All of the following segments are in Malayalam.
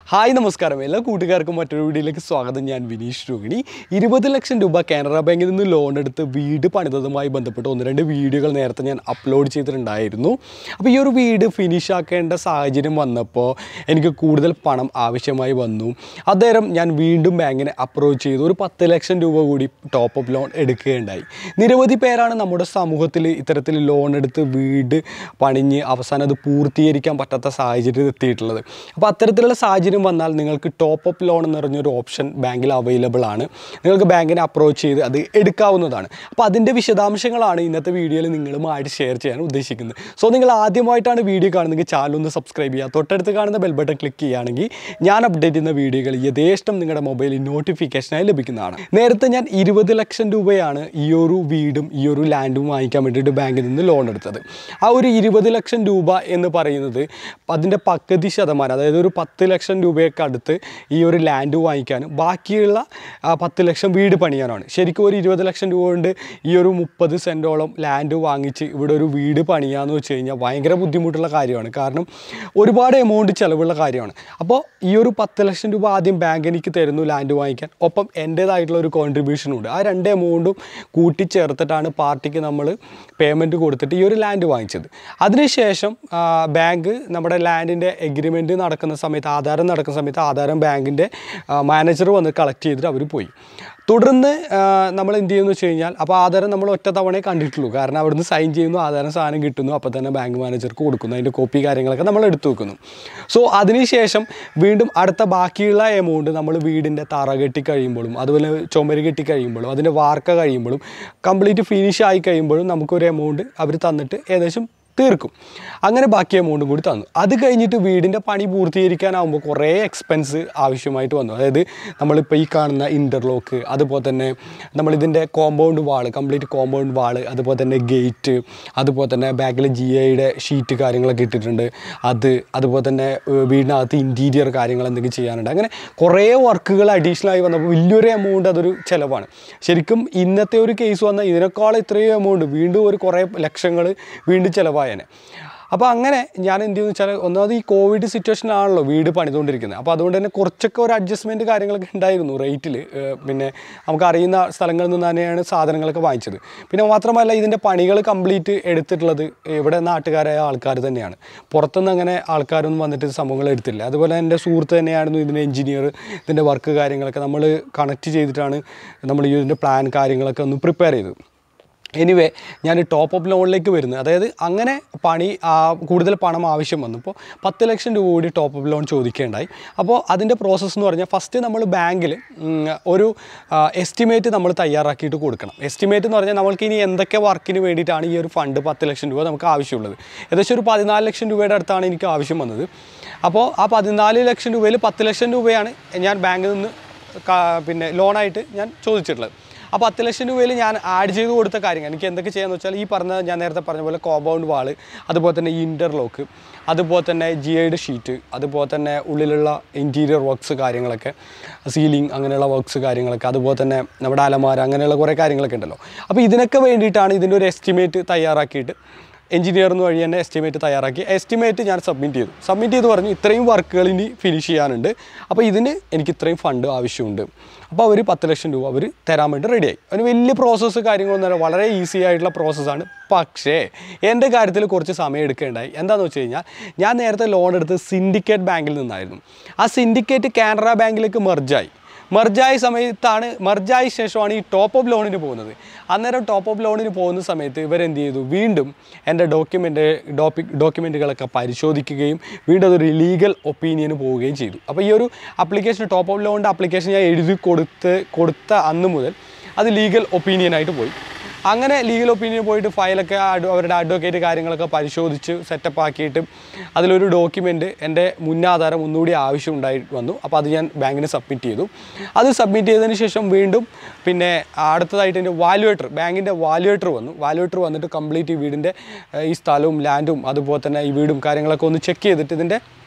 ഹായ് നമസ്കാരം എല്ലാ കൂട്ടുകാർക്കും മറ്റൊരു വീഡിയോയിലേക്ക് സ്വാഗതം ഞാൻ വിനീഷ് രോഹിണി ഇരുപത് ലക്ഷം രൂപ കാനറ ബാങ്കിൽ നിന്ന് ലോൺ എടുത്ത് വീട് പണിതതുമായി ബന്ധപ്പെട്ട് ഒന്ന് രണ്ട് വീഡിയോകൾ നേരത്തെ ഞാൻ അപ്ലോഡ് ചെയ്തിട്ടുണ്ടായിരുന്നു അപ്പോൾ ഈ ഒരു വീട് ഫിനിഷ് ആക്കേണ്ട സാഹചര്യം വന്നപ്പോൾ എനിക്ക് കൂടുതൽ പണം ആവശ്യമായി വന്നു അന്നേരം ഞാൻ വീണ്ടും ബാങ്കിനെ അപ്രോച്ച് ചെയ്തു ഒരു പത്ത് ലക്ഷം രൂപ കൂടി ടോപ്പ് അപ്പ് ലോൺ എടുക്കുകയുണ്ടായി നിരവധി പേരാണ് നമ്മുടെ സമൂഹത്തിൽ ഇത്തരത്തിൽ ലോൺ എടുത്ത് വീട് പണിഞ്ഞ് അവസാനം അത് പൂർത്തീകരിക്കാൻ പറ്റാത്ത സാഹചര്യം എത്തിയിട്ടുള്ളത് അപ്പോൾ അത്തരത്തിലുള്ള സാഹചര്യം വന്നാൽ നിങ്ങൾക്ക് ടോപ്പ് അപ്പ് ലോൺ എന്ന് പറഞ്ഞൊരു ഓപ്ഷൻ ബാങ്കിൽ അവൈലബിൾ ആണ് നിങ്ങൾക്ക് ബാങ്കിനെ അപ്രോച്ച് ചെയ്ത് അത് എടുക്കാവുന്നതാണ് അപ്പോൾ അതിൻ്റെ വിശദാംശങ്ങളാണ് ഇന്നത്തെ വീഡിയോയിൽ നിങ്ങളുമായിട്ട് ഷെയർ ചെയ്യാൻ ഉദ്ദേശിക്കുന്നത് സോ നിങ്ങൾ ആദ്യമായിട്ടാണ് വീഡിയോ കാണുന്നതെങ്കിൽ ചാനൽ ഒന്ന് സബ്സ്ക്രൈബ് ചെയ്യുക തൊട്ടടുത്ത് കാണുന്ന ബെൽ ബട്ടൺ ക്ലിക്ക് ചെയ്യുകയാണെങ്കിൽ ഞാൻ അപ്ഡേറ്റ് ചെയ്യുന്ന വീഡിയോകൾ യഥേഷ്ടം നിങ്ങളുടെ മൊബൈലിൽ നോട്ടിഫിക്കേഷനായി ലഭിക്കുന്നതാണ് നേരത്തെ ഞാൻ ഇരുപത് ലക്ഷം രൂപയാണ് ഈ ഒരു വീടും ഈ ഒരു ലാൻഡും വാങ്ങിക്കാൻ വേണ്ടിയിട്ട് ബാങ്കിൽ നിന്ന് ലോൺ എടുത്തത് ആ ഒരു ഇരുപത് ലക്ഷം രൂപ എന്ന് പറയുന്നത് അതിൻ്റെ പകുതി ശതമാനം അതായത് ഒരു പത്ത് ലക്ഷം രൂപയൊക്കെ അടുത്ത് ഈ ഒരു ലാൻഡ് വാങ്ങിക്കാനും ബാക്കിയുള്ള ആ, പത്ത് ലക്ഷം വീട് പണിയാനാണ് ശരിക്കും ഒരു ഇരുപത് ലക്ഷം രൂപ കൊണ്ട് ഈ ഒരു മുപ്പത് സെൻറ്റോളം ലാൻഡ് വാങ്ങിച്ച് ഇവിടെ ഒരു വീട് പണിയാന്ന് വെച്ച് കഴിഞ്ഞാൽ ഭയങ്കര ബുദ്ധിമുട്ടുള്ള കാര്യമാണ് കാരണം ഒരുപാട് എമൗണ്ട് ചിലവുള്ള കാര്യമാണ് അപ്പോൾ ഈ ഒരു പത്ത് ലക്ഷം രൂപ ആദ്യം ബാങ്ക് എനിക്ക് തരുന്നു ലാൻഡ് വാങ്ങിക്കാൻ ഒപ്പം എൻ്റേതായിട്ടുള്ള ഒരു കോൺട്രിബ്യൂഷനും ഉണ്ട് ആ രണ്ട് എമൗണ്ടും കൂട്ടിച്ചേർത്തിട്ടാണ് പാർട്ടിക്ക് നമ്മൾ പേയ്മെൻറ്റ് കൊടുത്തിട്ട് ഈ ഒരു ലാൻഡ് വാങ്ങിച്ചത് അതിനുശേഷം ആ, ബാങ്ക് നമ്മുടെ ലാൻഡിൻ്റെ എഗ്രിമെൻറ്റ് നടക്കുന്ന സമയത്ത് ആധാരം നടക്കുന്ന സമയത്ത് ആധാരം ബാങ്കിൻ്റെ മാനേജർ വന്ന് കളക്ട് ചെയ്തിട്ട് അവർ പോയി തുടർന്ന് ആ, നമ്മൾ എന്ത് ചെയ്യുന്നു വെച്ച് കഴിഞ്ഞാൽ അപ്പോൾ ആധാരം നമ്മൾ ഒറ്റ തവണയെ കണ്ടിട്ടുള്ളൂ കാരണം അവിടുന്ന് സൈൻ ചെയ്യുന്നു ആധാരം സാധനം കിട്ടുന്നു അപ്പോൾ തന്നെ ബാങ്ക് മാനേജർക്ക് കൊടുക്കുന്നു അതിൻ്റെ കോപ്പി കാര്യങ്ങളൊക്കെ നമ്മൾ എടുത്തു വെക്കുന്നു സോ അതിനുശേഷം വീണ്ടും അടുത്ത ബാക്കിയുള്ള എമൗണ്ട് നമ്മൾ വീടിൻ്റെ തറ കെട്ടി കഴിയുമ്പോഴും അതുപോലെ ചുമര് കെട്ടി കഴിയുമ്പോഴും അതിൻ്റെ വാർക്ക കഴിയുമ്പോഴും കംപ്ലീറ്റ് ഫിനിഷ് ആയി കഴിയുമ്പോഴും നമുക്കൊരു എമൗണ്ട് അവർ തന്നിട്ട് ഏകദേശം തീർക്കും അങ്ങനെ ബാക്കി എമൗണ്ടും കൂടി തന്നു അത് കഴിഞ്ഞിട്ട് വീടിൻ്റെ പണി പൂർത്തീകരിക്കാനാവുമ്പോൾ കുറേ എക്സ്പെൻസ് ആവശ്യമായിട്ട് വന്നു അതായത് നമ്മളിപ്പോൾ ഈ കാണുന്ന ഇൻ്റർലോക്ക് അതുപോലെ തന്നെ നമ്മളിതിൻ്റെ compound wall complete compound wall അതുപോലെ തന്നെ ഗേറ്റ് അതുപോലെ തന്നെ ബാക്കിൽ ജി ഐയുടെ ഷീറ്റ് കാര്യങ്ങളൊക്കെ ഇട്ടിട്ടുണ്ട് അത് അതുപോലെ തന്നെ ഏഹ്, വീടിനകത്ത് ഇൻറ്റീരിയർ കാര്യങ്ങൾ എന്തെങ്കിലും ചെയ്യാനുണ്ട് അങ്ങനെ കുറേ വർക്കുകൾ അഡീഷണൽ ആയി വന്നപ്പോൾ വലിയൊരു എമൗണ്ട് അതൊരു ചിലവാണ് ശരിക്കും ഇന്നത്തെ ഒരു കേസ് വന്നാൽ ഇതിനേക്കാൾ ഇത്രയും എമൗണ്ട് വീണ്ടും ഒരു കുറേ ലക്ഷങ്ങൾ വീണ്ടും ചിലവായേനെ അപ്പോൾ അങ്ങനെ ഞാൻ എന്ത് ചെയ്യുന്നു വെച്ചാൽ ഒന്നാമത് ഈ കോവിഡ് സിറ്റുവേഷനിലാണല്ലോ വീട് പണിതുകൊണ്ടിരിക്കുന്നത് അപ്പോൾ അതുകൊണ്ട് തന്നെ കുറച്ചൊക്കെ ഒരു അഡ്ജസ്റ്റ്മെൻറ്റ് കാര്യങ്ങളൊക്കെ ഉണ്ടായിരുന്നു റേറ്റിൽ പിന്നെ നമുക്ക് അറിയുന്ന സ്ഥലങ്ങളിൽ നിന്ന് തന്നെയാണ് സാധനങ്ങളൊക്കെ വാങ്ങിച്ചത് പിന്നെ മാത്രമല്ല ഇതിൻ്റെ പണികൾ കംപ്ലീറ്റ് എടുത്തിട്ടുള്ളത് ഇവിടെ നാട്ടുകാരായ ആൾക്കാർ തന്നെയാണ് പുറത്തുനിന്ന് അങ്ങനെ ആൾക്കാരൊന്നും വന്നിട്ട് ഇത് സംഭവങ്ങൾ എടുത്തില്ല അതുപോലെ എൻ്റെ സുഹൃത്ത് തന്നെയായിരുന്നു ഇതിൻ്റെ എഞ്ചിനീയർ ഇതിൻ്റെ വർക്ക് കാര്യങ്ങളൊക്കെ നമ്മൾ കണക്ട് ചെയ്തിട്ടാണ് നമ്മൾ ഈ ഇതിൻ്റെ പ്ലാൻ കാര്യങ്ങളൊക്കെ ഒന്ന് പ്രിപ്പയർ ചെയ്തത് എനിവേ ഞാൻ ടോപ്പ് അപ്പ് ലോണിലേക്ക് വരുന്നത് അതായത് അങ്ങനെ പണി ആ, കൂടുതൽ പണം ആവശ്യം വന്നപ്പോൾ പത്ത് ലക്ഷം രൂപ കൂടി ടോപ്പ് അപ്പ് ലോൺ ചോദിക്കേണ്ടായി അപ്പോൾ അതിൻ്റെ പ്രോസസ്സ് എന്ന് പറഞ്ഞാൽ ഫസ്റ്റ് നമ്മൾ ബാങ്കിൽ ഒരു എസ്റ്റിമേറ്റ് നമ്മൾ തയ്യാറാക്കിയിട്ട് കൊടുക്കണം എസ്റ്റിമേറ്റ് എന്ന് പറഞ്ഞാൽ നമ്മൾക്ക് ഇനി എന്തൊക്കെ വർക്കിന് വേണ്ടിയിട്ടാണ് ഈ ഒരു ഫണ്ട് പത്ത് ലക്ഷം രൂപ നമുക്ക് ആവശ്യമുള്ളത് ഏകദേശം ഒരു പതിനാല് ലക്ഷം രൂപയുടെ അടുത്താണ് എനിക്ക് ആവശ്യം വന്നത് അപ്പോൾ ആ പതിനാല് ലക്ഷം രൂപയിൽ പത്ത് ലക്ഷം രൂപയാണ് ഞാൻ ബാങ്കിൽ നിന്ന് കാ- പിന്നെ ലോണായിട്ട് ഞാൻ ചോദിച്ചിട്ടുള്ളത് അപ്പോൾ പത്ത് ലക്ഷം രൂപയിൽ ഞാൻ ആഡ് ചെയ്ത് കൊടുത്ത കാര്യങ്ങൾ എനിക്ക് എന്തൊക്കെ ചെയ്യാന്ന് വെച്ചാൽ ഈ പറഞ്ഞ ഞാൻ നേരത്തെ പറഞ്ഞ പോലെ കോമ്പൗണ്ട് വാള് അതുപോലെ തന്നെ ഇൻ്റർലോക്ക് അതുപോലെ തന്നെ ജി ഐയുടെ ഷീറ്റ് അതുപോലെ തന്നെ ഉള്ളിലുള്ള ഇൻറ്റീരിയർ വർക്ക്സ് കാര്യങ്ങളൊക്കെ സീലിംഗ് അങ്ങനെയുള്ള വർക്ക്സ് കാര്യങ്ങളൊക്കെ അതുപോലെ തന്നെ നമ്മുടെ അലമാര അങ്ങനെയുള്ള കുറേ കാര്യങ്ങളൊക്കെ ഉണ്ടല്ലോ അപ്പോൾ ഇതിനൊക്കെ വേണ്ടിയിട്ടാണ് ഇതിൻ്റെ ഒരു എസ്റ്റിമേറ്റ് തയ്യാറാക്കിയിട്ട് എഞ്ചിനീയറിന് വഴി തന്നെ എസ്റ്റിമേറ്റ് തയ്യാറാക്കി എസ്റ്റിമേറ്റ് ഞാൻ സബ്മിറ്റ് ചെയ്തു സബ്മിറ്റ് ചെയ്ത് പറഞ്ഞു ഇത്രയും വർക്കുകൾ ഇനി ഫിനിഷ് ചെയ്യാനുണ്ട് അപ്പോൾ ഇതിന് എനിക്ക് ഇത്രയും ഫണ്ട് ആവശ്യമുണ്ട് അപ്പോൾ അവർ പത്ത് ലക്ഷം രൂപ അവർ തരാൻ വേണ്ടി റെഡിയായി അതിന് വലിയ പ്രോസസ്സ് കാര്യങ്ങളൊന്നും വളരെ ഈസി ആയിട്ടുള്ള പ്രോസസ്സാണ് പക്ഷേ എൻ്റെ കാര്യത്തിൽ കുറച്ച് സമയം എടുക്കേണ്ടായി എന്താണെന്ന് വെച്ച് കഴിഞ്ഞാൽ ഞാൻ നേരത്തെ ലോൺ എടുത്തത് സിൻഡിക്കേറ്റ് ബാങ്കിൽ നിന്നായിരുന്നു ആ സിൻഡിക്കേറ്റ് കാനറ ബാങ്കിലേക്ക് മെർജായി മെർജായ സമയത്താണ് മെർജായ ശേഷമാണ് ഈ ടോപ്പ് അപ്പ് ലോണിന് പോകുന്നത് അന്നേരം ടോപ്പ് അപ്പ് ലോണിന് പോകുന്ന സമയത്ത് ഇവരെന്ത് ചെയ്തു വീണ്ടും എൻ്റെ ഡോക്യുമെൻ്റ് ഡോപ്പി ഡോക്യുമെൻറ്റുകളൊക്കെ പരിശോധിക്കുകയും വീണ്ടും അതൊരു ലീഗൽ ഒപ്പീനിയന് പോവുകയും ചെയ്തു അപ്പോൾ ഈ ഒരു ആപ്ലിക്കേഷൻ ടോപ്പ് അപ്പ് ലോണിൻ്റെ ആപ്ലിക്കേഷൻ ഞാൻ എഴുതി കൊടുത്ത് കൊടുത്ത അന്ന് മുതൽ അത് ലീഗൽ ഒപ്പീനിയനായിട്ട് പോയി അങ്ങനെ ലീഗൽ ഒപ്പീനിയൻ പോയിട്ട് ഫയലൊക്കെ അഡ് അവരുടെ അഡ്വക്കേറ്റ് കാര്യങ്ങളൊക്കെ പരിശോധിച്ച് സെറ്റപ്പ് ആക്കിയിട്ട് അതിലൊരു ഡോക്യുമെൻ്റ് എൻ്റെ മുന്നാധാരം ഒന്നുകൂടി ആവശ്യം ഉണ്ടായി വന്നു അപ്പോൾ അത് ഞാൻ ബാങ്കിന് സബ്മിറ്റ് ചെയ്തു അത് സബ്മിറ്റ് ചെയ്തതിന് ശേഷം വീണ്ടും പിന്നെ അടുത്തതായിട്ട് എൻ്റെ വാല്യുവേറ്റർ ബാങ്കിൻ്റെ വാല്യുവേറ്റർ വന്നു വാല്യുവേറ്റർ വന്നിട്ട് കംപ്ലീറ്റ് ഈ വീടിൻ്റെ ഏഹ്, ഈ സ്ഥലവും ലാൻഡും അതുപോലെ തന്നെ ഈ വീടും കാര്യങ്ങളൊക്കെ ഒന്ന് ചെക്ക് ചെയ്തിട്ട് ഇതിൻ്റെ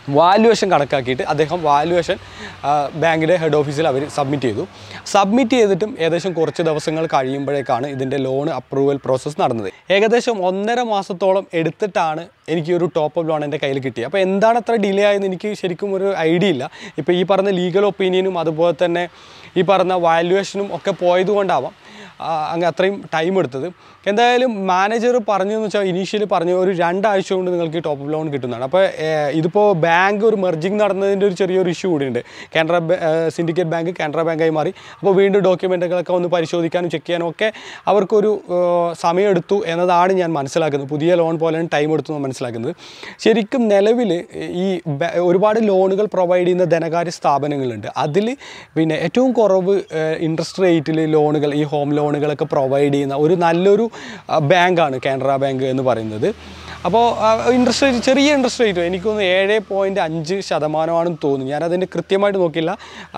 വാല്യുവേഷൻ കണക്കാക്കിയിട്ട് അദ്ദേഹം വാല്യുവേഷൻ ബാങ്കിൻ്റെ ഹെഡ് ഓഫീസിൽ അവർ സബ്മിറ്റ് ചെയ്തു സബ്മിറ്റ് ചെയ്തിട്ടും ഏകദേശം കുറച്ച് ദിവസങ്ങൾ കഴിയുമ്പോഴേക്കാണ് ഇതിൻ്റെ ലോൺ അപ്രൂവൽ പ്രോസസ്സ് നടന്നത് ഏകദേശം ഒന്നര മാസത്തോളം എടുത്തിട്ടാണ് എനിക്ക് ഒരു ടോപ്പ് അപ്പ് ലോൺ എൻ്റെ കയ്യിൽ കിട്ടിയത് അപ്പോൾ എന്താണ് അത്ര ഡിലേ ആയെന്ന് എനിക്ക് ശരിക്കും ഒരു ഐഡിയ ഇല്ല ഇപ്പോൾ ഈ പറഞ്ഞ ലീഗൽ ഒപ്പീനിയനും അതുപോലെ തന്നെ ഈ പറഞ്ഞ വാല്യുവേഷനും ഒക്കെ പോയത് കൊണ്ടാവാം ആ, അങ്ങ് അത്രയും ടൈം എടുത്തത് എന്തായാലും മാനേജർ പറഞ്ഞതെന്ന് വെച്ചാൽ ഇനീഷ്യലി പറഞ്ഞു ഒരു രണ്ടാഴ്ച കൊണ്ട് നിങ്ങൾക്ക് ഈ ടോപ്പ് ലോൺ കിട്ടുന്നതാണ് അപ്പോൾ ഏഹ്, ഇതിപ്പോൾ ബാങ്ക് ഒരു മെർജിങ് നടന്നതിൻ്റെ ഒരു ചെറിയൊരു ഇഷ്യൂ കൂടിയുണ്ട് കാനറ സിൻഡിക്കേറ്റ് ബാങ്ക് കാനറ ബാങ്കായി മാറി അപ്പോൾ വീണ്ടും ഡോക്യുമെൻറ്റുകളൊക്കെ ഒന്ന് പരിശോധിക്കാനും ചെക്ക് ചെയ്യാനും ഒക്കെ അവർക്കൊരു ഏഹ്, സമയമെടുത്തു എന്നതാണ് ഞാൻ മനസ്സിലാക്കുന്നത് പുതിയ ലോൺ പോലെയാണ് ടൈം എടുത്തു എന്ന് മനസ്സിലാക്കുന്നത് ശരിക്കും നിലവിൽ ഈ ബ- ഒരുപാട് ലോണുകൾ പ്രൊവൈഡ് ചെയ്യുന്ന ധനകാര്യ സ്ഥാപനങ്ങളുണ്ട് അതിൽ പിന്നെ ഏറ്റവും കുറവ് ഇൻട്രസ്റ്റ് റേറ്റിൽ ലോണുകൾ ഈ ഹോം ലോണുകളൊക്കെ പ്രൊവൈഡ് ചെയ്യുന്ന ഒരു നല്ലൊരു ആ, ബാങ്കാണ് കാനറ ബാങ്ക് എന്ന് പറയുന്നത് അപ്പോൾ ഇൻട്രസ്റ്റ് റേറ്റ് ചെറിയ ഇൻട്രസ്റ്റ് റേറ്റ് എനിക്കൊന്ന് ഏഴ് പോയിൻറ്റ് അഞ്ച് ശതമാനമാണെന്ന് തോന്നുന്നു ഞാനതിൻ്റെ കൃത്യമായിട്ട് നോക്കില്ല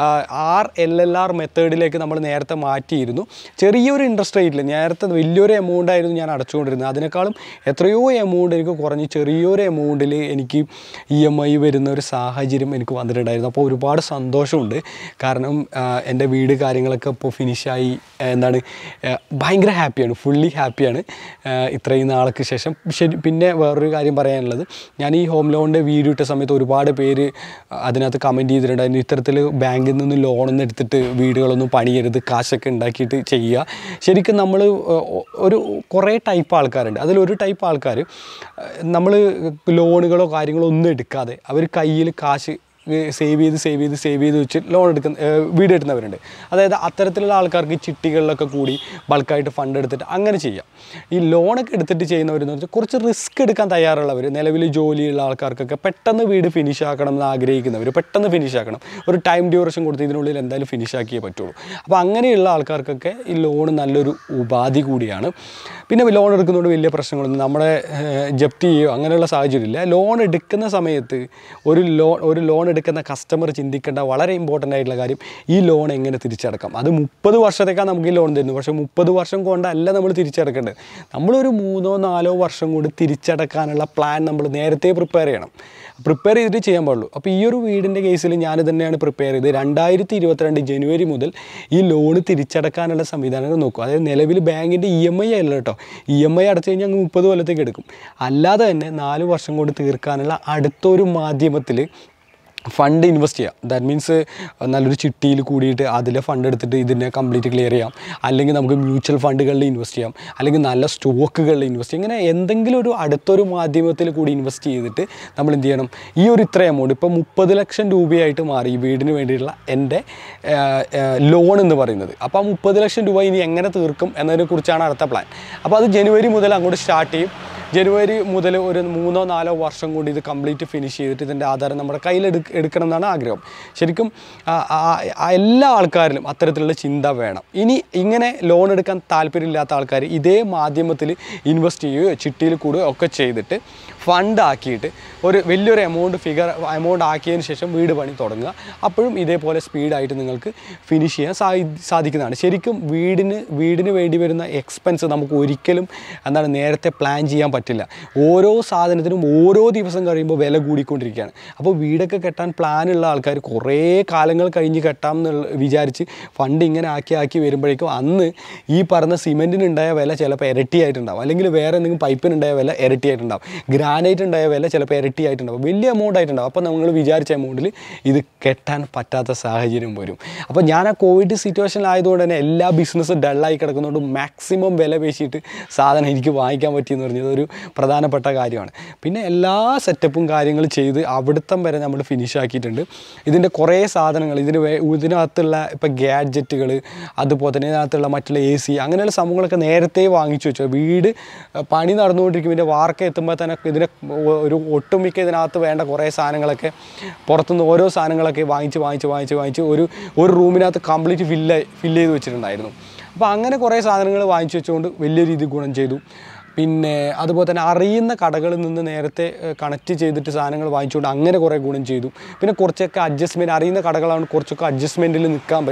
ആർ എൽ എൽ ആർ മെത്തേഡിലേക്ക് നമ്മൾ നേരത്തെ മാറ്റിയിരുന്നു ചെറിയൊരു ഇൻട്രസ്റ്റ് റേറ്റിൽ നേരത്തെ വലിയൊരു എമൗണ്ട് ആയിരുന്നു ഞാൻ അടച്ചുകൊണ്ടിരുന്നത് അതിനേക്കാളും എത്രയോ എമൗണ്ട് എനിക്ക് കുറഞ്ഞ് ചെറിയൊരു എമൗണ്ടിൽ എനിക്ക് ഇ എം ഐ വരുന്ന ഒരു സാഹചര്യം എനിക്ക് വന്നിട്ടുണ്ടായിരുന്നു അപ്പോൾ ഒരുപാട് സന്തോഷമുണ്ട് കാരണം ആ, എൻ്റെ വീട് കാര്യങ്ങളൊക്കെ ഇപ്പോൾ ഫിനിഷായി എന്താണ് ആ, ഭയങ്കര ഹാപ്പിയാണ് ഫുള്ളി ഹാപ്പിയാണ് ആ, ഇത്രയും നാൾക്ക് ശേഷം ശരി പിന്നെ വേറൊരു കാര്യം പറയാനുള്ളത് ഞാൻ ഈ ഹോം ലോണിൻ്റെ വീഡിയോ ഇട്ട സമയത്ത് ഒരുപാട് പേര് അതിനകത്ത് കമൻറ്റ് ചെയ്തിട്ടുണ്ടായിരുന്നു ഇത്തരത്തിൽ ബാങ്കിൽ നിന്ന് ലോണൊന്നും എടുത്തിട്ട് വീടുകളൊന്നും പണിയരുത് കാശൊക്കെ ഉണ്ടാക്കിയിട്ട് ചെയ്യുക ശരിക്കും നമ്മൾ ഒരു കുറേ ടൈപ്പ് ആൾക്കാരുണ്ട് അതിലൊരു ടൈപ്പ് ആൾക്കാർ നമ്മൾ ലോണുകളോ കാര്യങ്ങളോ ഒന്നും എടുക്കാതെ അവർ കയ്യിൽ കാശ് സേവ് ചെയ്ത് സേവ് ചെയ്ത് സേവ് ചെയ്ത് വെച്ച് ലോൺ എടുക്കുന്ന ഏഹ് വീട് എടുക്കുന്നവരുണ്ട് അതായത് അത്തരത്തിലുള്ള ആൾക്കാർക്ക് ചിട്ടികളിലൊക്കെ കൂടി ബൾക്കായിട്ട് ഫണ്ട് എടുത്തിട്ട് അങ്ങനെ ചെയ്യാം ഈ ലോണൊക്കെ എടുത്തിട്ട് ചെയ്യുന്നവരെന്ന് വെച്ചാൽ കുറച്ച് റിസ്ക് എടുക്കാൻ തയ്യാറുള്ളവർ നിലവിൽ ജോലിയുള്ള ആൾക്കാർക്കൊക്കെ പെട്ടെന്ന് വീട് ഫിനിഷ് ആക്കണം എന്ന് ആഗ്രഹിക്കുന്നവർ പെട്ടെന്ന് ഫിനിഷ് ആക്കണം ഒരു ടൈം ഡ്യൂറേഷൻ കൊടുത്ത് ഇതിനുള്ളിൽ എന്തായാലും ഫിനിഷ് ആക്കിയേ പറ്റുള്ളൂ അപ്പോൾ അങ്ങനെയുള്ള ആൾക്കാർക്കൊക്കെ ഈ ലോൺ നല്ലൊരു ഉപാധി കൂടിയാണ് പിന്നെ ലോൺ എടുക്കുന്നതുകൊണ്ട് വലിയ പ്രശ്നങ്ങളൊന്നും നമ്മളെ ഏഹ്, ജപ്തി ചെയ്യുകയോ അങ്ങനെയുള്ള സാഹചര്യമില്ല ലോൺ എടുക്കുന്ന സമയത്ത് ഒരു ലോൺ ഒരു ലോൺ എടുക്കുന്ന കസ്റ്റമർ ചിന്തിക്കേണ്ട വളരെ ഇമ്പോർട്ടൻ്റ് ആയിട്ടുള്ള കാര്യം ഈ ലോൺ എങ്ങനെ തിരിച്ചടക്കാം അത് മുപ്പത് വർഷത്തേക്കാണ് നമുക്ക് ഈ ലോൺ തരുന്നത് പക്ഷേ മുപ്പത് വർഷം കൊണ്ടല്ല നമ്മൾ തിരിച്ചടക്കേണ്ടത് നമ്മളൊരു മൂന്നോ നാലോ വർഷം കൊണ്ട് തിരിച്ചടക്കാനുള്ള പ്ലാൻ നമ്മൾ നേരത്തെ പ്രിപ്പയർ ചെയ്യണം പ്രിപ്പയർ ചെയ്തിട്ട് ചെയ്യാൻ പാടുള്ളൂ അപ്പോൾ ഈ ഒരു വീടിൻ്റെ കേസിൽ ഞാൻ തന്നെയാണ് പ്രിപ്പയർ ചെയ്തത് രണ്ടായിരത്തി ഇരുപത്തിരണ്ട് ജനുവരി മുതൽ ഈ ലോണ് തിരിച്ചടക്കാനുള്ള സംവിധാനങ്ങൾ നോക്കും അതായത് നിലവിൽ ബാങ്കിൻ്റെ ഇ എം ഐ അല്ല കേട്ടോ ഇ എം ഐ അടച്ചു കഴിഞ്ഞാൽ അങ്ങ് മുപ്പത് കൊല്ലത്തേക്ക് എടുക്കും അല്ലാതെ തന്നെ നാല് വർഷം കൊണ്ട് തീർക്കാനുള്ള അടുത്തൊരു മാധ്യമത്തിൽ ഫണ്ട് ഇൻവെസ്റ്റ് ചെയ്യാം ദാറ്റ് മീൻസ് നല്ലൊരു ചിട്ടിയിൽ കൂടിയിട്ട് അതിലെ ഫണ്ട് എടുത്തിട്ട് ഇതിനെ കംപ്ലീറ്റ് ക്ലിയർ ചെയ്യാം അല്ലെങ്കിൽ നമുക്ക് മ്യൂച്വൽ ഫണ്ടുകളിൽ ഇൻവെസ്റ്റ് ചെയ്യാം അല്ലെങ്കിൽ നല്ല സ്റ്റോക്കുകളിൽ ഇൻവെസ്റ്റ് ചെയ്യാം ഇങ്ങനെ എന്തെങ്കിലും ഒരു അടുത്തൊരു മാധ്യമത്തിൽ കൂടി ഇൻവെസ്റ്റ് ചെയ്തിട്ട് നമ്മൾ എന്ത് ചെയ്യണം ഈ ഒരു ഇത്ര എമൗണ്ട് ഇപ്പോൾ മുപ്പത് ലക്ഷം രൂപയായിട്ട് മാറി ഈ വീടിന് വേണ്ടിയിട്ടുള്ള എൻ്റെ ലോൺ എന്ന് പറയുന്നത് അപ്പോൾ ആ മുപ്പത് ലക്ഷം രൂപ ഇനി എങ്ങനെ തീർക്കും എന്നതിനെ കുറിച്ചാണ് അടുത്ത പ്ലാൻ അപ്പോൾ അത് ജനുവരി മുതൽ അങ്ങോട്ട് സ്റ്റാർട്ട് ചെയ്യും ജനുവരി മുതൽ ഒരു മൂന്നോ നാലോ വർഷം കൊണ്ട് ഇത് കംപ്ലീറ്റ് ഫിനിഷ് ചെയ്തിട്ട് ഇതിൻ്റെ ആധാരം നമ്മുടെ കയ്യിൽ എടുക്ക എടുക്കണം എന്നാണ് ആഗ്രഹം ശരിക്കും ആ, ആ, ആ എല്ലാ ആൾക്കാരിലും അത്തരത്തിലുള്ള ചിന്ത വേണം ഇനി ഇങ്ങനെ ലോൺ എടുക്കാൻ താല്പര്യമില്ലാത്ത ആൾക്കാർ ഇതേ മാധ്യമത്തിൽ ഇൻവെസ്റ്റ് ചെയ്യുകയോ ചിട്ടിയിൽ കൂടുകയോ ഒക്കെ ചെയ്തിട്ട് ഫണ്ട് ആക്കിയിട്ട് ഒരു വലിയൊരു എമൗണ്ട് ഫിഗർ എമൗണ്ട് ആക്കിയതിന് ശേഷം വീട് പണി തുടങ്ങുക അപ്പോഴും ഇതേപോലെ സ്പീഡായിട്ട് നിങ്ങൾക്ക് ഫിനിഷ് ചെയ്യാൻ സാധി സാധിക്കുന്നതാണ് ശരിക്കും വീടിന് വീടിന് വേണ്ടി വരുന്ന എക്സ്പെൻസ് നമുക്ക് ഒരിക്കലും എന്താണ് നേരത്തെ പ്ലാൻ ചെയ്യാൻ പറ്റില്ല ഓരോ സാധനത്തിനും ഓരോ ദിവസം കഴിയുമ്പോൾ വില കൂടിക്കൊണ്ടിരിക്കുകയാണ് അപ്പോൾ വീടൊക്കെ കെട്ടാൻ പ്ലാനുള്ള ആൾക്കാർ കുറേ കാലങ്ങൾ കഴിഞ്ഞ് കെട്ടാം എന്നുള്ള വിചാരിച്ച് ഫണ്ട് ഇങ്ങനെ ആക്കി ആക്കി വരുമ്പോഴേക്കും അന്ന് ഈ പറഞ്ഞ സിമെൻറ്റിനുണ്ടായ വില ചിലപ്പോൾ ഇരട്ടിയായിട്ടുണ്ടാവും അല്ലെങ്കിൽ വേറെ എന്തെങ്കിലും പൈപ്പിനുണ്ടായ വില ഇരട്ടിയായിട്ടുണ്ടാവും ഗ്രാനൈറ്റ് ഉണ്ടായ വില ചിലപ്പോൾ ഇരട്ടിയായിട്ടുണ്ടാവും വലിയ എമൗണ്ട് ആയിട്ടുണ്ടാവും അപ്പോൾ നമ്മൾ വിചാരിച്ച എമൗണ്ടിൽ ഇത് കെട്ടാൻ പറ്റാത്ത സാഹചര്യം വരും അപ്പോൾ ഞാൻ ആ കോവിഡ് സിറ്റുവേഷനിലായതുകൊണ്ട് തന്നെ എല്ലാ ബിസിനസ്സും ഡള്ളായി കിടക്കുന്നതുകൊണ്ട് മാക്സിമം വില പേശിയിട്ട് സാധനം എനിക്ക് വാങ്ങിക്കാൻ പറ്റിയെന്ന് പറഞ്ഞത് ഒരു പ്രധാനപ്പെട്ട കാര്യമാണ് പിന്നെ എല്ലാ സെറ്റപ്പും കാര്യങ്ങൾ ചെയ്ത് അവിടുത്തം വരെ നമ്മൾ ഫിനിഷ് ആക്കിയിട്ടുണ്ട് ഇതിൻ്റെ കുറേ സാധനങ്ങൾ ഇതിന് വേ ഇതിനകത്തുള്ള ഇപ്പോൾ ഗാഡ്ജറ്റുകൾ അതുപോലെ തന്നെ ഇതിനകത്തുള്ള മറ്റുള്ള എ സി അങ്ങനെയുള്ള സംഭവങ്ങളൊക്കെ നേരത്തെ വാങ്ങിച്ചു വെച്ചു വീട് അഹ് പണി നടന്നുകൊണ്ടിരിക്കും ഇതിൻ്റെ വാർക്ക എത്തുമ്പോൾ തന്നെ ഇതിനെ ഒ- ഒരു ഒട്ടുമിക്ക ഇതിനകത്ത് വേണ്ട കുറേ സാധനങ്ങളൊക്കെ പുറത്തുനിന്ന് ഓരോ സാധനങ്ങളൊക്കെ വാങ്ങിച്ച് വാങ്ങിച്ച് വാങ്ങിച്ച് വാങ്ങിച്ച് ഒരു ഒരു റൂമിനകത്ത് കംപ്ലീറ്റ് ഫില്ല് ഫില്ല് ചെയ്ത് വെച്ചിട്ടുണ്ടായിരുന്നു അപ്പോൾ അങ്ങനെ കുറേ സാധനങ്ങൾ വാങ്ങിച്ചു വെച്ചുകൊണ്ട് വലിയ രീതിയിൽ ഗുണം ചെയ്തു പിന്നെ അതുപോലെ തന്നെ അറിയുന്ന കടകളിൽ നിന്ന് നേരത്തെ കണക്ട് ചെയ്തിട്ട് സാധനങ്ങൾ വാങ്ങിച്ചുകൊണ്ട് അങ്ങനെ കുറേ ഗുണം ചെയ്തു പിന്നെ കുറച്ചൊക്കെ അഡ്ജസ്റ്റ്മെൻറ്റ് അറിയുന്ന കടകളാണ് കുറച്ചൊക്കെ അഡ്ജസ്റ്റ്മെൻറ്റിൽ നിൽക്കാൻ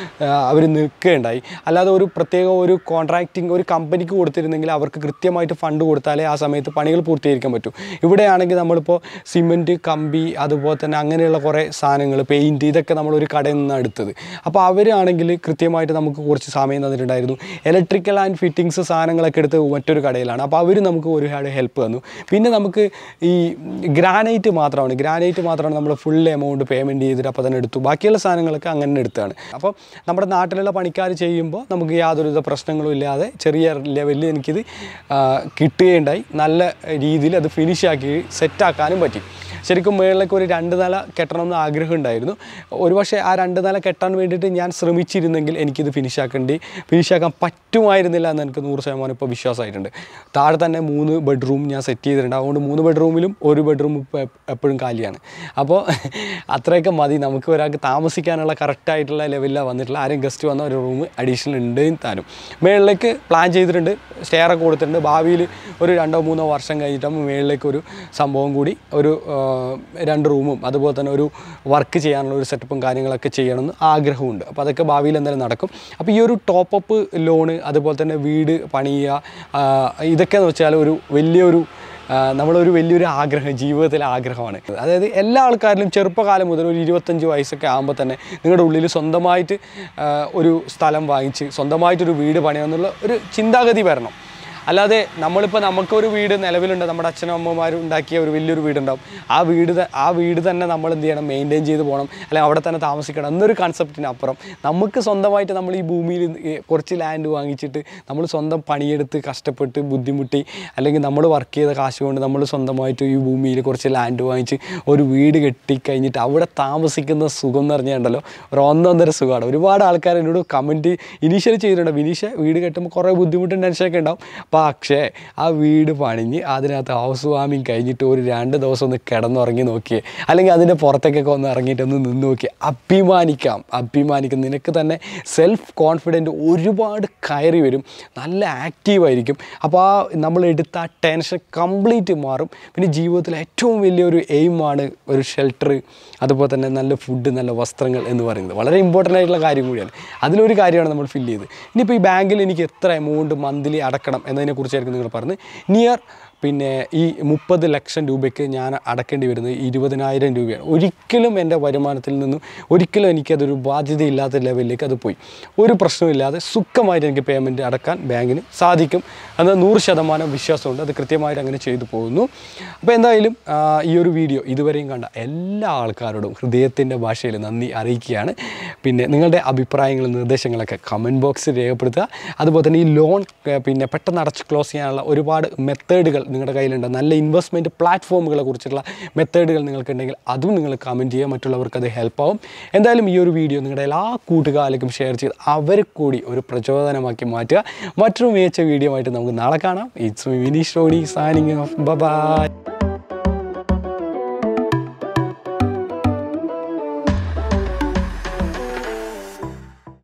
അവർ നിൽക്കുകയുണ്ടായി അല്ലാതെ ഒരു പ്രത്യേക ഒരു കോൺട്രാക്റ്റിംഗ് ഒരു കമ്പനിക്ക് കൊടുത്തിരുന്നെങ്കിൽ അവർക്ക് കൃത്യമായിട്ട് ഫണ്ട് കൊടുത്താലേ ആ സമയത്ത് പണികൾ പൂർത്തീകരിക്കാൻ പറ്റൂ ഇവിടെയാണെങ്കിൽ നമ്മളിപ്പോൾ സിമൻറ്റ് കമ്പി അതുപോലെ തന്നെ അങ്ങനെയുള്ള കുറേ സാധനങ്ങൾ പെയിൻറ്റ് ഇതൊക്കെ നമ്മളൊരു കടയിൽ നിന്നാണ് എടുത്തത് അപ്പോൾ അവരാണെങ്കിൽ കൃത്യമായിട്ട് നമുക്ക് കുറച്ച് സമയം തന്നിട്ടുണ്ടായിരുന്നു ഇലക്ട്രിക്കൽ ആൻഡ് ഫിറ്റിങ്സ് സാധനങ്ങളൊക്കെ എടുത്ത് മറ്റൊരു കടയിലാണ് അപ്പോൾ അവർ നമുക്ക് ഒരുപാട് ഹെൽപ്പ് തന്നു പിന്നെ നമുക്ക് ഈ ഗ്രാനൈറ്റ് മാത്രമാണ് ഗ്രാനൈറ്റ് മാത്രമാണ് നമ്മൾ ഫുൾ എമൗണ്ട് പേയ്മെൻറ്റ് ചെയ്തിട്ട് അപ്പോൾ തന്നെ എടുത്തു ബാക്കിയുള്ള സാധനങ്ങളൊക്കെ അങ്ങനെ എടുത്താണ് അപ്പോൾ നമ്മുടെ നാട്ടിലുള്ള പണിക്കാർ ചെയ്യുമ്പോൾ നമുക്ക് യാതൊരുവിധ പ്രശ്നങ്ങളും ഇല്ലാതെ ചെറിയ ലെവലിൽ എനിക്കിത് ആ, കിട്ടുകയുണ്ടായി നല്ല രീതിയിൽ അത് ഫിനിഷ് ആക്കി സെറ്റാക്കാനും പറ്റി ശരിക്കും മുകളിലേക്ക് ഒരു രണ്ട് നില കെട്ടണം എന്ന് ആഗ്രഹം ഉണ്ടായിരുന്നു ഒരുപക്ഷെ ആ രണ്ട് നില കെട്ടാൻ വേണ്ടിയിട്ട് ഞാൻ ശ്രമിച്ചിരുന്നെങ്കിൽ എനിക്കിത് ഫിനിഷ് ആക്കേണ്ടി ഫിനിഷ് ആക്കാൻ പറ്റുമായിരുന്നില്ല എന്ന് എനിക്ക് നൂറ് ശതമാനം ഇപ്പോൾ വിശ്വാസമായിട്ടുണ്ട് താഴെ തന്നെ മൂന്ന് ബെഡ്റൂം ഞാൻ സെറ്റ് ചെയ്തിട്ടുണ്ട് അതുകൊണ്ട് മൂന്ന് ബെഡ്റൂമിലും ഒരു ബെഡ്റൂം ഇപ്പോൾ എപ്പോഴും കാലിയാണ് അപ്പോൾ അത്രയൊക്കെ മതി നമുക്ക് ഒരാൾക്ക് താമസിക്കാനുള്ള കറക്റ്റായിട്ടുള്ള ലെവലിലാണ് വന്നിട്ടുള്ള ആരും ഗസ്റ്റ് വന്ന ഒരു റൂം അഡീഷണൽ ഉണ്ട് താനും മുകളിലേക്ക് പ്ലാൻ ചെയ്തിട്ടുണ്ട് സ്റ്റെയറൊക്കെ കൊടുത്തിട്ടുണ്ട് ഭാവിയിൽ ഒരു രണ്ടോ മൂന്നോ വർഷം കഴിഞ്ഞിട്ടാകുമ്പോൾ മുകളിലേക്ക് ഒരു സംഭവം കൂടി ഒരു ആ, രണ്ട് റൂമും അതുപോലെ തന്നെ ഒരു വർക്ക് ചെയ്യാനുള്ള ഒരു സെറ്റപ്പും കാര്യങ്ങളൊക്കെ ചെയ്യണമെന്ന് ആഗ്രഹമുണ്ട് അപ്പോൾ അതൊക്കെ ഭാവിയിൽ എന്തായാലും നടക്കും അപ്പോൾ ഈ ഒരു ടോപ്പ് അപ്പ് ലോണ് അതുപോലെ തന്നെ വീട് പണിയുക ആ, ഇതൊക്കെ എന്ന് വെച്ചാൽ ഒരു വലിയൊരു ആ, നമ്മളൊരു വലിയൊരു ആഗ്രഹം ജീവിതത്തിലെ ആഗ്രഹമാണ് അതായത് എല്ലാ ആൾക്കാരിലും ചെറുപ്പകാലം മുതൽ ഒരു ഇരുപത്തഞ്ച് വയസ്സൊക്കെ ആകുമ്പോൾ തന്നെ നിങ്ങളുടെ ഉള്ളിൽ സ്വന്തമായിട്ട് ആ, ഒരു സ്ഥലം വാങ്ങിച്ച് സ്വന്തമായിട്ടൊരു വീട് പണിയാന്നുള്ള ഒരു ചിന്താഗതി വരണം അല്ലാതെ നമ്മളിപ്പോൾ നമുക്കൊരു വീട് നിലവിലുണ്ട് നമ്മുടെ അച്ഛനും അമ്മമാരും ഉണ്ടാക്കിയ ഒരു വലിയൊരു വീടുണ്ടാവും ആ വീട് ത- ആ വീട് തന്നെ നമ്മൾ എന്ത് ചെയ്യണം മെയിൻറ്റെയിൻ ചെയ്ത് പോകണം അല്ലെങ്കിൽ അവിടെ തന്നെ താമസിക്കണം എന്നൊരു കൺസെപ്റ്റിന് അപ്പുറം നമുക്ക് സ്വന്തമായിട്ട് നമ്മൾ ഈ ഭൂമിയിൽ ഈ കുറച്ച് ലാൻഡ് വാങ്ങിച്ചിട്ട് നമ്മൾ സ്വന്തം പണിയെടുത്ത് കഷ്ടപ്പെട്ട് ബുദ്ധിമുട്ടി അല്ലെങ്കിൽ നമ്മൾ വർക്ക് ചെയ്ത കാശ് കൊണ്ട് നമ്മൾ സ്വന്തമായിട്ട് ഈ ഭൂമിയിൽ കുറച്ച് ലാൻഡ് വാങ്ങിച്ച് ഒരു വീട് കെട്ടിക്കഴിഞ്ഞിട്ട് അവിടെ താമസിക്കുന്ന സുഖം എന്ന് പറഞ്ഞാൽ ഒരു ഒന്നൊന്നര സുഖമാണ് ഒരുപാട് ആൾക്കാർ എന്നോട് കമൻറ്റ് ഇനീഷ്യൽ ചെയ്തിട്ടുണ്ട് വിനീഷ വീട് കെട്ടുമ്പോൾ കുറേ ബുദ്ധിമുട്ടും ടെൻഷനൊക്കെ ഉണ്ടാവും പക്ഷേ ആ വീട് പണിഞ്ഞ് അതിനകത്ത് ഹൗസ് വാമിങ് കഴിഞ്ഞിട്ട് ഒരു രണ്ട് ദിവസം ഒന്ന് കിടന്നുറങ്ങി നോക്കിയേ അല്ലെങ്കിൽ അതിൻ്റെ പുറത്തേക്കൊക്കെ ഒന്ന് ഇറങ്ങിയിട്ട് ഒന്ന് നിന്ന് നോക്കിയേ അഭിമാനിക്കാം അഭിമാനിക്കാം നിനക്ക് തന്നെ സെൽഫ് കോൺഫിഡൻറ്റ് ഒരുപാട് കയറി വരും നല്ല ആക്റ്റീവായിരിക്കും അപ്പോൾ ആ നമ്മൾ എടുത്ത ആ ടെൻഷൻ കംപ്ലീറ്റ് മാറും പിന്നെ ജീവിതത്തിലെ ഏറ്റവും വലിയൊരു എയിമാണ് ഒരു ഷെൽട്ടർ അതുപോലെ തന്നെ നല്ല ഫുഡ് നല്ല വസ്ത്രങ്ങൾ എന്ന് പറയുന്നത് വളരെ ഇമ്പോർട്ടൻ്റ് ആയിട്ടുള്ള കാര്യം കൂടിയാണ് അതിലൊരു കാര്യമാണ് നമ്മൾ ഫില്ല് ചെയ്ത് ഇനിയിപ്പോൾ ഈ ബാങ്കിൽ എനിക്ക് എത്ര എമൗണ്ട് മന്ത്ലി അടക്കണം എന്നതിനെക്കുറിച്ചായിരിക്കും നിങ്ങൾ പറഞ്ഞത് നിയർ പിന്നെ ഈ മുപ്പത് ലക്ഷം രൂപയ്ക്ക് ഞാൻ അടക്കേണ്ടി വരുന്നത് ഇരുപതിനായിരം രൂപയാണ് ഒരിക്കലും എൻ്റെ വരുമാനത്തിൽ നിന്നും ഒരിക്കലും എനിക്കതൊരു ബാധ്യതയില്ലാത്ത ലെവലിലേക്ക് അത് പോയി ഒരു പ്രശ്നമില്ലാതെ സുഖമായിട്ട് എനിക്ക് പേയ്മെൻറ്റ് അടക്കാൻ ബാങ്കിന് സാധിക്കും എന്ന നൂറ് ശതമാനം വിശ്വാസമുണ്ട് അത് കൃത്യമായിട്ട് അങ്ങനെ ചെയ്തു പോകുന്നു അപ്പോൾ എന്തായാലും ആ, ഈ ഒരു വീഡിയോ ഇതുവരെയും കണ്ട എല്ലാ ആൾക്കാരോടും ഹൃദയത്തിൻ്റെ ഭാഷയിൽ നന്ദി അറിയിക്കുകയാണ് പിന്നെ നിങ്ങളുടെ അഭിപ്രായങ്ങളും നിർദ്ദേശങ്ങളൊക്കെ കമൻറ്റ് ബോക്സിൽ രേഖപ്പെടുത്തുക അതുപോലെ തന്നെ ഈ ലോൺ ഏ, പിന്നെ പെട്ടെന്ന് അടച്ച് ക്ലോസ് ചെയ്യാനുള്ള ഒരുപാട് മെത്തേഡുകൾ നിങ്ങളുടെ കയ്യിലുണ്ട് നല്ല ഇൻവെസ്റ്റ്മെൻറ്റ് പ്ലാറ്റ്ഫോമുകളെ കുറിച്ചുള്ള മെത്തേഡുകൾ നിങ്ങൾക്കുണ്ടെങ്കിൽ അതും നിങ്ങൾ കമൻറ്റ് ചെയ്യുക മറ്റുള്ളവർക്ക് അത് ഹെൽപ്പ് ആവും എന്തായാലും ഈ ഒരു വീഡിയോ നിങ്ങളുടെ എല്ലാ കൂട്ടുകാർക്കും ഷെയർ ചെയ്ത് അവരെ കൂടി ഒരു പ്രചോദനമാക്കി മാറ്റുക മറ്റൊരു മികച്ച വീഡിയോ ആയിട്ട് നമുക്ക് നാളെ കാണാം it's me Vineesh Roni signing off by